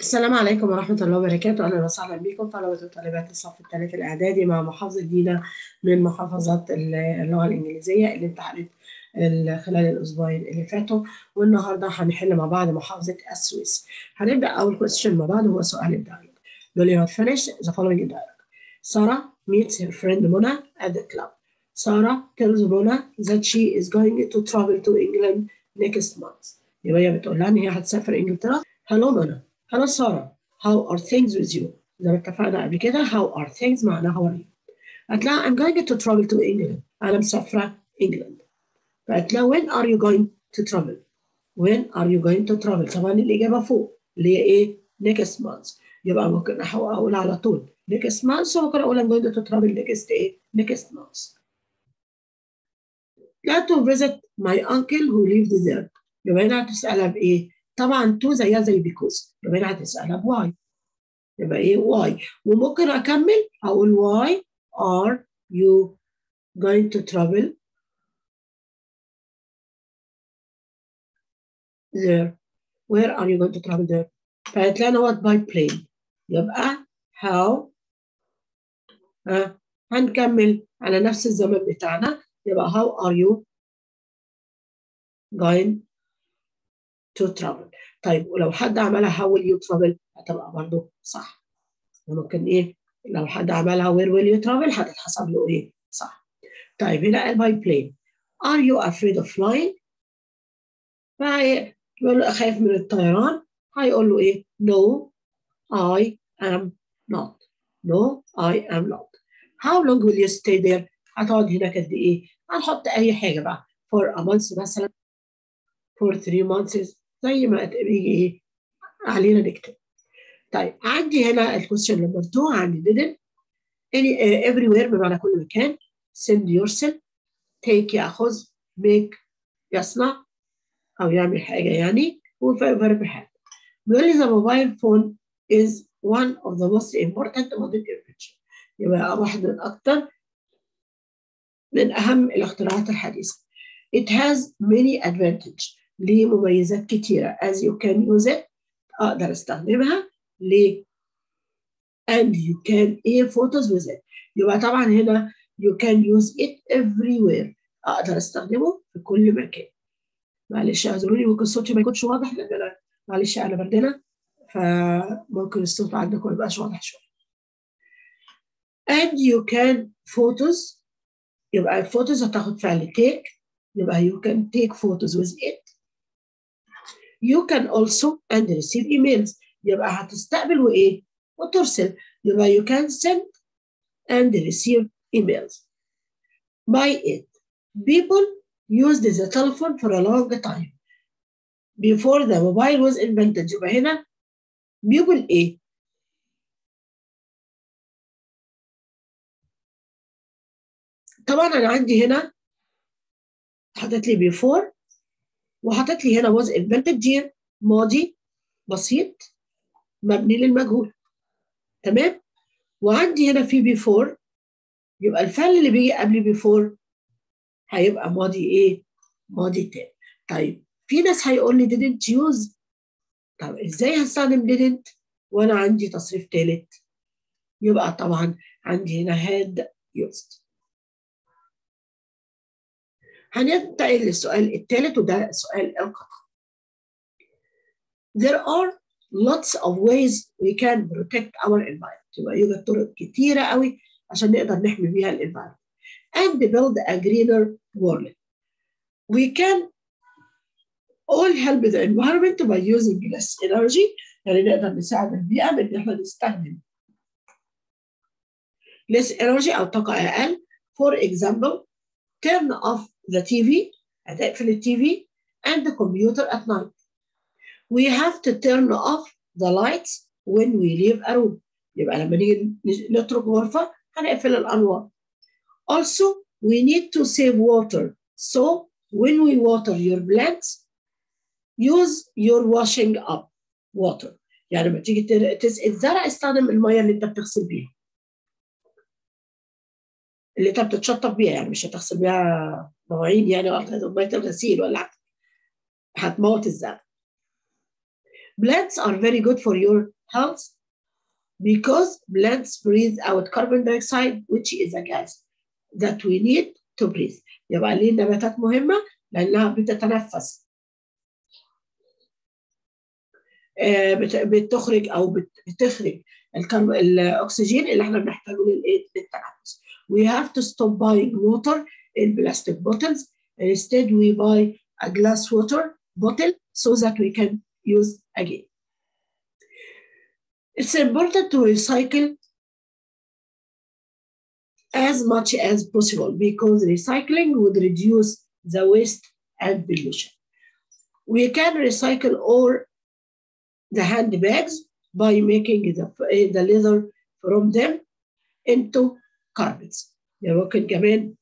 السلام عليكم ورحمة الله وبركاته أهلا وسهلا بكم طلبة وطالبات الصف الثالث الإعدادي مع محافظة دينا من محافظات اللغة الإنجليزية اللي امتحنت خلال الأسبوعين اللي فاتوا والنهاردة هنحل مع بعض محافظة السويس هنبدأ أول كويستشن مع بعض هو سؤال الدايلوج بيقول لي finish the following dialogue Sarah meets her friend Mona at the club Sarah tells Mona that she is going to travel to England next month يبقى هي بتقول لها إن هي هتسافر إنجلترا Hello Mona Hello Sarah how are things with you زي ما اتفقنا قبل كده how are things معناها how are you قالت لها I'm going to travel to England أنا مسافرة إنجلند فقالت لها when are you going to travel when are you going to travel طبعا الإجابة فوق اللي هي إيه next month يبقى ممكن أقول على طول next month وممكن أقول I'm going to travel next إيه next month لا to visit my uncle who lived there يبقى هنا هتسألها بإيه طبعا تو زيها زي بيكوز يبقى هنا هتسألها بواي يبقى ايه واي وممكن اكمل اقول why are you going to travel there where are you going to travel there فقالت لها what by plane يبقى how ها هنكمل على نفس الزمن بتاعنا يبقى how are you going to travel طيب ولو حد عملها how will you travel هتبقى برضه صح ممكن ايه لو حد عملها where will you travel هتتحسب له ايه صح طيب هنا قال by plane are you afraid of flying فيقول له خايف من الطيران هيقول له ايه no I am not no I am not how long will you stay there هتقعد هناك قد ايه هنحط اي حاجه بقى for a month مثلا for three months زي ما بيجي ايه علينا نكتب طيب عندي هنا الكويستشن نمبر 2 عندي didn't any uh, everywhere بمعنى كل مكان send yourself take ياخذ make يصنع او يعمل حاجه يعني وفيرب حاجه بيقول لي the mobile phone is one of the most important modern invention يبقى واحد من اكثر من اهم الاختراعات الحديثه it has many advantages ليه مميزات كتيرة as you can use it أقدر أستخدمها ليه and you can ايه photos with it يبقى طبعا هنا you can use it everywhere أقدر أستخدمه في كل مكان معلش اعذروني ممكن صوتي ما يكونش واضح لأن أنا معلش أنا بردانة فممكن الصوت عندكم ما يبقاش واضح شوية and you can photos يبقى الفوتوز هتاخد فعل take يبقى you can take photos with it you can also and receive emails يبقى هتستقبل وايه وترسل يبقى you can send and receive emails by it people used the telephone for a long time before the mobile was invented يبقى هنا people ايه طبعا انا عندي هنا حطيت لي before وحطت لي هنا was invented دي ماضي بسيط مبني للمجهول تمام وعندي هنا في before يبقى الفعل اللي بيجي قبل before هيبقى ماضي ايه ماضي تاني طيب في ناس هيقول لي didn't use طب ازاي هستخدم didn't وانا عندي تصريف ثالث يبقى طبعا عندي هنا had used هننتقل للسؤال الثالث وده سؤال القطع. There are lots of ways we can protect our environment. يبقى يوجد طرق كتيرة قوي عشان نقدر نحمي بيها الانفايرمنت. And build a greener world. We can all help the environment by using less energy يعني نقدر نساعد البيئة بإن احنا نستخدم less energy أو طاقة أقل. For example, turn off the TV هتقفل التي في and the computer at night. We have to turn off the lights when we leave a room. يبقى لما نيجي نترك غرفة هنقفل الأنوار. Also, we need to save water. So, when we water your plants, use your washing up water. يعني لما تيجي تسقي الزرع استخدم المية اللي أنت بتغسل بيها. اللي انت بتتشطف بيها يعني مش هتغسل بيها مواعين يعني ولا ميه الغسيل ولا هتموت الزرع. Plants are very good for your health because plants breathe out carbon dioxide which is a gas that we need to breathe يبقى ليه النباتات مهمة؟ لأنها بتتنفس بتخرج أو بتخرج الأكسجين اللي احنا بنحتاجه للتنفس. We have to stop buying water in plastic bottles. Instead, we buy a glass water bottle so that we can use again. It's important to recycle as much as possible because recycling would reduce the waste and pollution. We can recycle all the handbags by making the, the leather from them into carpets. يعني ممكن كمان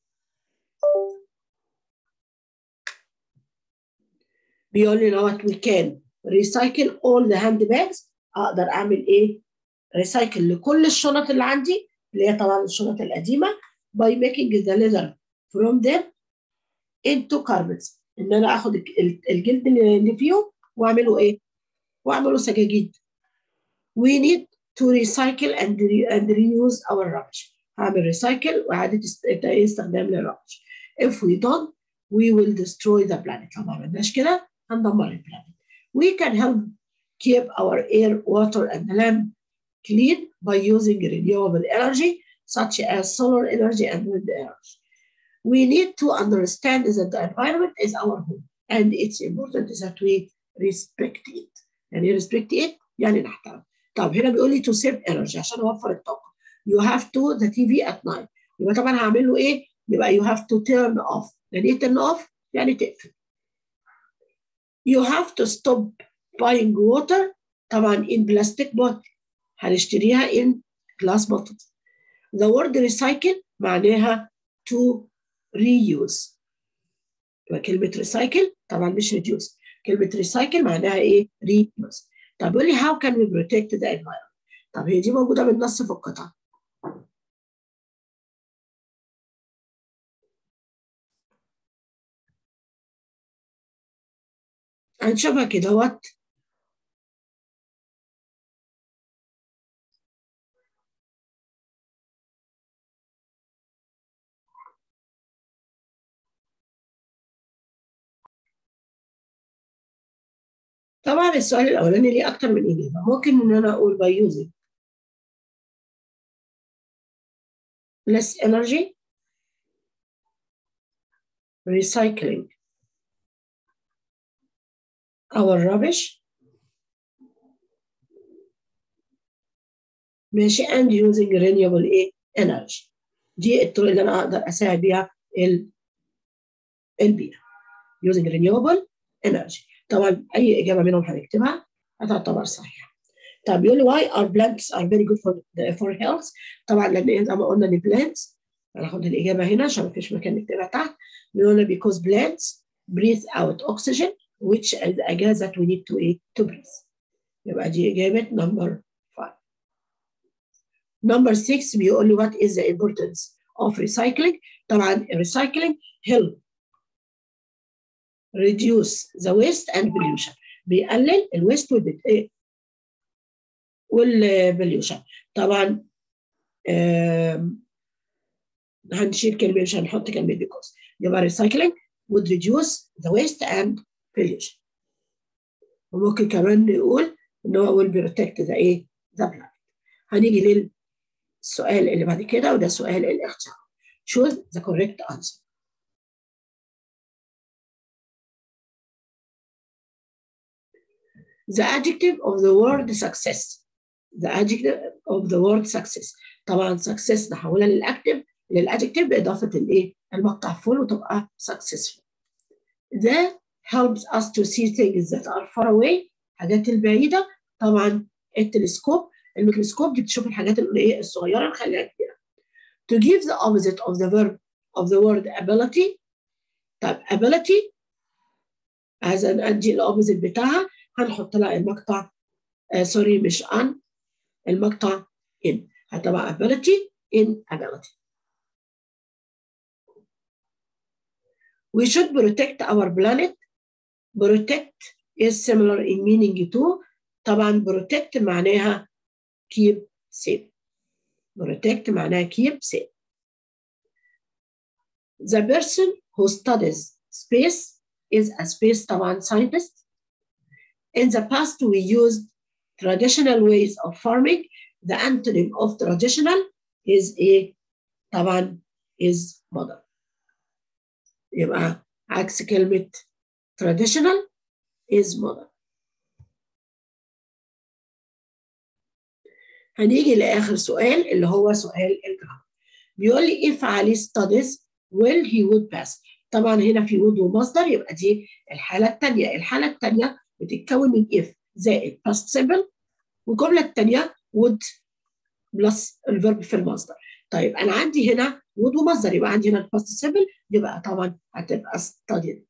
بيقول لنا what we can recycle all the handbags اقدر اعمل ايه؟ ريسايكل لكل الشنط اللي عندي اللي هي طبعا الشنط القديمه by making the leather from them into carpets ان انا اخد الجلد اللي فيهم واعمله ايه؟ واعمله سجاجيد. We need to recycle and, re and reuse our rubbish. هعمل ريسايكل واعاده استخدام للربش. If we don't we will destroy the planet. لو ما عملناش كده هندمر البلانيت. We can help keep our air, water and land clean by using renewable energy such as solar energy and wind energy. We need to understand that the environment is our home and it's important that we respect it. يعني respect it يعني نحترم. طب هنا بيقول لي to save energy عشان اوفر الطاقه. You have to the TV at night. يبقى طبعا هعمل له ايه؟ يبقى you have to turn off. يعني ايه turn off؟ يعني تقفل. You have to stop buying water طبعا in plastic bottle. هنشتريها in glass bottle. The word recycle معناها to reuse. يبقى كلمة recycle طبعا مش reduce. كلمة recycle معناها ايه؟ reuse. طب يقول لي how can we protect the environment؟ طب هي دي موجودة بالنص في القطعة. هنشوفها كده وات طبعا السؤال الاولاني ليه اكتر من اجابه ممكن ان انا اقول by using less energy recycling our rubbish ماشي and using renewable ايه energy دي الطرق اللي انا اقدر اساعد بيها البيئه using renewable energy طبعا اي اجابه منهم هنكتبها هتعتبر صحيحه طب بيقول لي why are plants are very good for the, for health طبعا لان زي ما قلنا ان plants هناخد الاجابه هنا عشان ما فيش مكان نكتبها تحت بيقول لنا because plants breathe out oxygen which is a gas that we need to eat to breathe يبقى دي اجابه number 5 number 6 بيقول لي what is the importance of recycling طبعا recycling help reduce the waste and pollution بيقلل الويست والبوليوشن طبعا هنشيل كلمه مش هنحط كلمه because يبقى recycling would reduce the waste and pollution وممكن كمان نقول ان هو will protect the ايه the planet هنيجي للسؤال اللي بعد كده وده سؤال الاختيار choose the correct answer the adjective of the word success the adjective of the word success طبعا success نحولها للاكتف للادجكتيف باضافه الايه المقطع full وتبقى successful that helps us to see things that are far away الحاجات البعيده طبعا التلسكوب الميكروسكوب دي بتشوف الحاجات الايه الصغيره نخليها كبيره to give the opposite of the verb of the word ability طب ability عايزه ادي الاوبوزيت بتاعها هنحط لها المقطع آه سوري مش ان المقطع in هتبقى ability in ability we should protect our planet protect is similar in meaning to طبعا protect معناها keep safe protect معناها keep safe the person who studies space is a space طبعا scientist in the past we used traditional ways of farming the antonym of traditional is a طبعا is modern يبقى عكس كلمة traditional is modern هنيجي لآخر سؤال اللي هو سؤال الجرامر بيقول لي if علي studies will he would pass طبعا هنا في would ومصدر يبقى دي الحالة الثانية الحالة الثانية بتتكون من if زائد past simple والجملة الثانية would بلس الفيرب في المصدر طيب أنا عندي هنا would ومصدر يبقى عندي هنا الباست simple يبقى طبعا هتبقى studied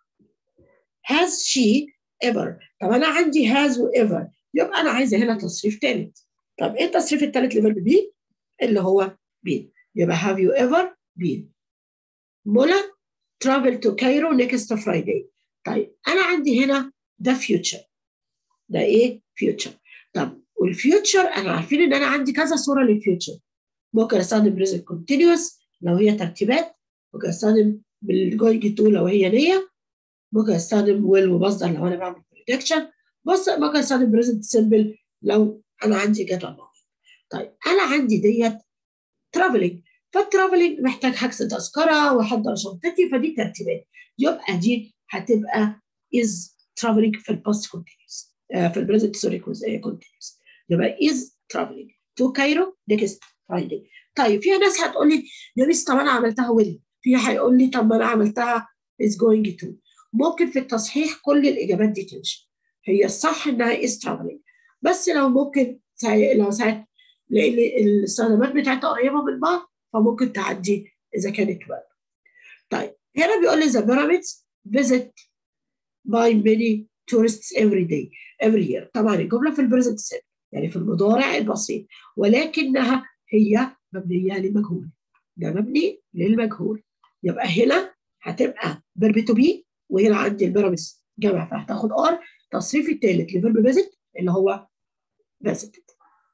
has she ever طب أنا عندي has و ever يبقى أنا عايزة هنا تصريف ثالث طب ايه التصريف الثالث لفيرب بي اللي هو been يبقى have you ever been منى travel to Cairo next Friday طيب انا عندي هنا ده future ده ايه future طب والفيوتشر انا عارفين ان انا عندي كذا صوره للفيوتشر ممكن استخدم present continuous لو هي ترتيبات ممكن استخدم بالجوينج تو لو هي نيه ممكن استخدم will ومصدر لو انا بعمل prediction بص ممكن استخدم present simple لو انا عندي جدول معين طيب انا عندي ديت ترافلنج فالترافلنج محتاج حجز تذكره واحضر شنطتي فدي ترتيبات يبقى دي هتبقى is traveling في الباست كونتينيوس في البريزنت سوري كونتينيوس يبقى is traveling to Cairo next Friday طيب في ناس هتقول لي يا ميس طب انا عملتها will في هيقول لي طب ما انا عملتها is going to ممكن في التصحيح كل الاجابات دي تمشي هي الصح انها is traveling بس لو ممكن لو ساعات لان الاستخدامات بتاعتها قريبه من بعض فممكن تعدي اذا كانت ويب. طيب هنا بيقول لي the pyramids visit by many tourists every day every year طبعا الجمله في البريزنت سيمبل يعني في المضارع البسيط ولكنها هي مبنيه لمجهول ده مبني للمجهول يبقى هنا هتبقى فيرب تو بي وهنا عندي البيراميدز جمع فهتاخد ار التصريف الثالث لفيرب فيزيت اللي هو visited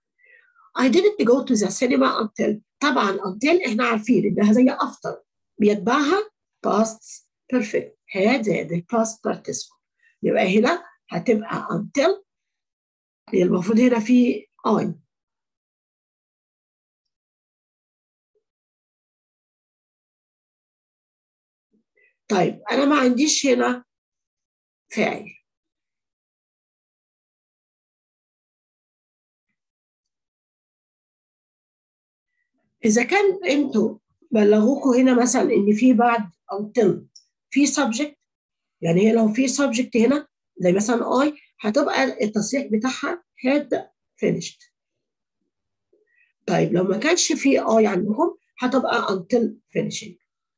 I didn't go to the cinema until طبعا until احنا عارفين انها زي after بيتبعها past perfect had زائد past participle يبقى هنا هتبقى until المفروض هنا في I طيب انا ما عنديش هنا فاعل اذا كان انتوا بلغوكوا هنا مثلا ان في بعد until في subject يعني هي لو في subject هنا زي مثلا I هتبقى التصريح بتاعها had finished طيب لو ما كانش في I عندكم هتبقى until finishing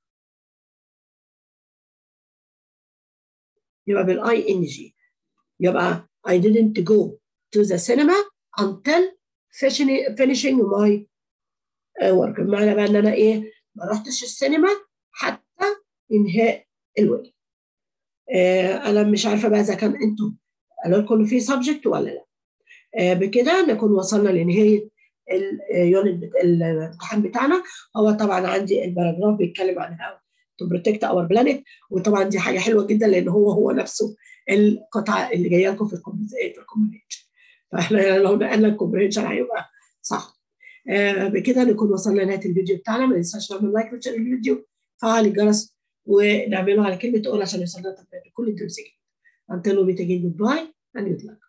يبقى بالاي ان جي يبقى I didn't go to the cinema until finishing my work بمعنى بقى ان انا ايه ما رحتش السينما حتى انهاء الواجب آه انا مش عارفه بقى اذا كان انتوا قالوا لكم في سبجكت ولا لا آه بكده نكون وصلنا لنهايه اليونت الامتحان بتاعنا هو طبعا عندي الباراجراف بيتكلم عن هاو تو بروتكت اور بلانيت وطبعا دي حاجه حلوه جدا لان هو هو نفسه القطعه اللي جايه لكم في الكومبريهنشن فاحنا لو نقلنا الكومبريهنشن هيبقى صح آه بكده نكون وصلنا لنهايه الفيديو بتاعنا ما ننساش نعمل لايك وشير الفيديو فعل الجرس ونعمله على كلمه اول عشان يوصلنا كل الدروس الجديده. Until we meet again, goodbye and good luck.